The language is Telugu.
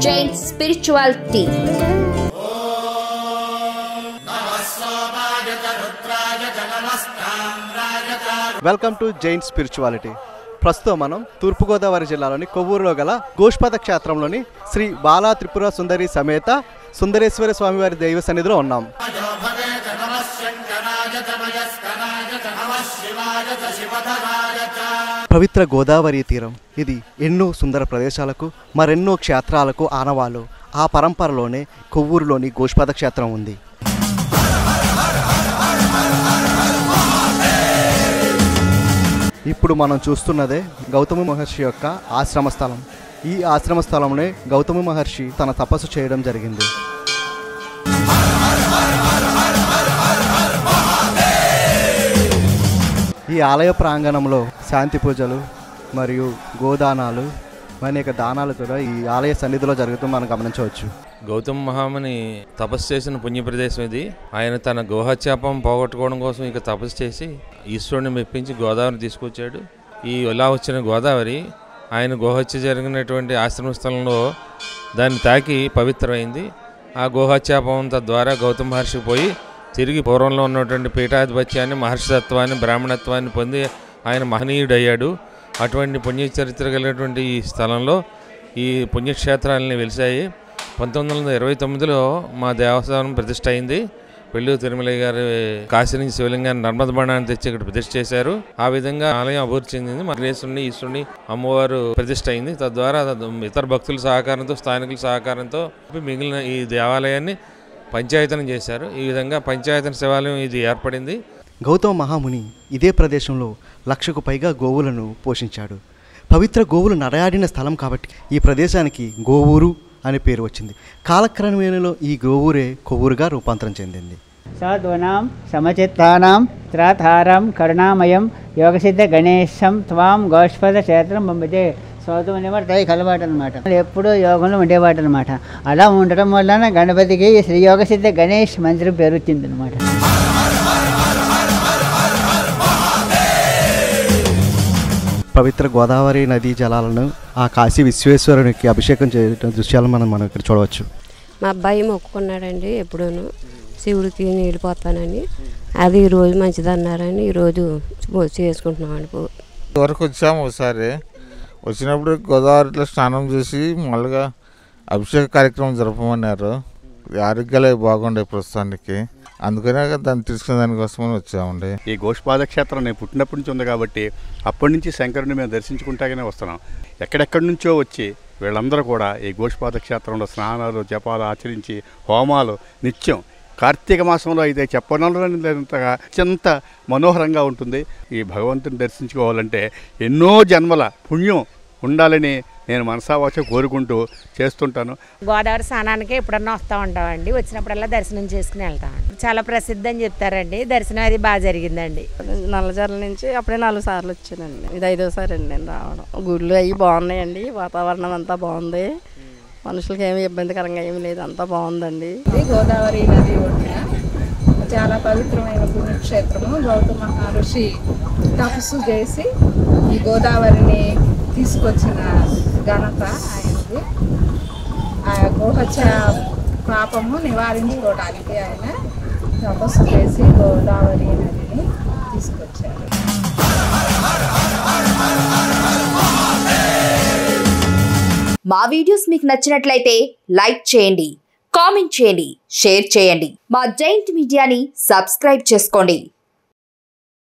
Jain spirituality welcome to Jain spirituality ప్రస్తుతం మనం తూర్పుగోదావరి జిల్లాలోని కొవ్వూరులో గల గోష్పద క్షేత్రంలోని శ్రీ బాలా త్రిపుర సుందరి సమేత సుందరేశ్వర స్వామివారి దైవ సన్నిధిలో ఉన్నాం పవిత్ర గోదావరి తీరం ఇది ఎన్నో సుందర ప్రదేశాలకు మరెన్నో క్షేత్రాలకు ఆనవాలు ఆ పరంపరలోనే కొవ్వూరులోని గోష్పద క్షేత్రం ఉంది ఇప్పుడు మనం చూస్తున్నదే గౌతమ మహర్షి యొక్క ఆశ్రమ స్థలం ఈ ఆశ్రమ స్థలంలోనే గౌతమ మహర్షి తన తపస్సు చేయడం జరిగింది ఈ ఆలయ ప్రాంగణంలో శాంతి పూజలు మరియు గోదానాలు అనేక దానాలు కూడా ఈ ఆలయ సన్నిధిలో జరుగుతూ మనం గమనించవచ్చు గౌతమ మహాముని తపస్సు చేసిన పుణ్య ప్రదేశం ఇది ఆయన తన గోహత్యాపం పోగొట్టుకోవడం కోసం ఇక తపస్సు చేసి ఈశ్వరుని మెప్పించి గోదావరిని తీసుకొచ్చాడు ఈ ఇలా వచ్చిన గోదావరి ఆయన గోహత్య జరిగినటువంటి ఆశ్రమ స్థలంలో దాన్ని తాకి పవిత్రమైంది ఆ గోహత్యాపం తద్వారా గౌతమ మహర్షికి పోయి తిరిగి పూర్వంలో ఉన్నటువంటి పీఠాధిపత్యాన్ని మహర్షితత్వాన్ని బ్రాహ్మణత్వాన్ని పొంది ఆయన మహనీయుడయ్యాడు అటువంటి పుణ్య చరిత్ర కలిగినటువంటి ఈ స్థలంలో ఈ పుణ్యక్షేత్రాలని వెలిసాయి పంతొమ్మిది వందల ఇరవై తొమ్మిదిలో మా దేవస్థానం ప్రతిష్ట అయింది పెళ్ళూరు తిరుమలయ్య గారి కాశీ నుంచి శివలింగాన్ని నర్మద బాణాన్ని తెచ్చి ఇక్కడ ప్రతిష్ఠ చేశారు ఆ విధంగా ఆలయం అభివృద్ధి చెందింది మగ్నేశ్వరుని ఈశ్వరుని అమ్మవారు ప్రతిష్ఠ అయింది తద్వారా ఇతర భక్తుల సహకారంతో స్థానికుల సహకారంతో మిగిలిన ఈ దేవాలయాన్ని పంచాయతనం చేశారు ఈ విధంగా పంచాయతన శివాలయం ఇది ఏర్పడింది గౌతమ మహాముని ఇదే ప్రదేశంలో లక్షకు పైగా గోవులను పోషించాడు పవిత్ర గోవులు నడయాడిన స్థలం కాబట్టి ఈ ప్రదేశానికి గోవూరు అనే పేరు వచ్చింది కాలక్రమేణలో ఈ గోవూరే కొవ్వూరుగా రూపాంతరం చెందింది సాధూనాం సమచిత్తానాం త్రాతారం కరుణామయం యోగసిద్ధ గణేశం త్వాం గోష్పద క్షేత్రం పంపితే సోదం అనేవాడు దయ కలవాటు అనమాట ఎప్పుడూ యోగంలో ఉండేవాడు అనమాట అలా ఉండటం వలన గణపతికి శ్రీ యోగసిద్ధ గణేష్ మందిరం పేరు వచ్చింది అనమాట పవిత్ర గోదావరి నదీ జలాలను ఆ కాశీ విశ్వేశ్వరునికి అభిషేకం చేయడం దృశ్యాలను మనం మనం ఇక్కడ చూడవచ్చు మా అబ్బాయి మొక్కుకున్నాడండి ఎప్పుడూను శివుడికి నీళ్ళు పోతానని అది ఈ రోజు మంచిది అన్నారని ఈరోజు చేసుకుంటున్నామండి పూ- వరకు వచ్చాము ఒకసారి వచ్చినప్పుడు గోదావరిలో స్నానం చేసి మళ్ళీగా అభిషేక కార్యక్రమం జరపమన్నారు ఆరోగ్యాలు అవి బాగుండే ప్రస్తుతానికి అందుకనే దాన్ని తీసుకునే దానికోసమని వచ్చామండి ఈ గోష్పాద క్షేత్రం నేను పుట్టినప్పటి నుంచి ఉంది కాబట్టి అప్పటి నుంచి శంకరుని మేము దర్శించుకుంటాగానే వస్తున్నాం ఎక్కడెక్కడి నుంచో వచ్చి వీళ్ళందరూ కూడా ఈ గోష్పాద క్షేత్రంలో స్నానాలు జపాలు ఆచరించి హోమాలు నిత్యం కార్తీక మాసంలో అయితే చెప్పనంతగా అత్యంత మనోహరంగా ఉంటుంది ఈ భగవంతుని దర్శించుకోవాలంటే ఎన్నో జన్మల పుణ్యం ఉండాలని నేను మనసావాచ కోరుకుంటూ చేస్తుంటాను గోదావరి స్నానానికి ఎప్పుడన్నా వస్తూ ఉంటామండి వచ్చినప్పుడల్లా దర్శనం చేసుకుని వెళ్తామండి చాలా ప్రసిద్ధి అని చెప్తారండి దర్శనం అది బాగా జరిగిందండి నల్లజర్ల నుంచి అప్పుడే నాలుగు సార్లు వచ్చానండి ఇది ఐదోసారి అండి నేను రావడం గుళ్ళు అవి బాగున్నాయండి వాతావరణం అంతా బాగుంది మనుషులకి ఏమి ఇబ్బందికరంగా ఏమి లేదు అంతా బాగుందండి ఇది గోదావరి నది ఒడ్డున చాలా పవిత్రమైన పుణ్యక్షేత్రము గౌతమ మహర్షి తపస్సు చేసి ఈ గోదావరిని తీసుకొచ్చిన ఘనత ఆయనది ఆ గోహత్య పాపము నివారించుకోవడానికి ఆయన తపస్సు చేసి గోదావరి నదిని తీసుకొచ్చారు మా వీడియోస్ మీకు నచ్చినట్లయితే లైక్ చేయండి కామెంట్ చేయండి షేర్ చేయండి మా జైంట్ మీడియాని సబ్స్క్రైబ్ చేసుకోండి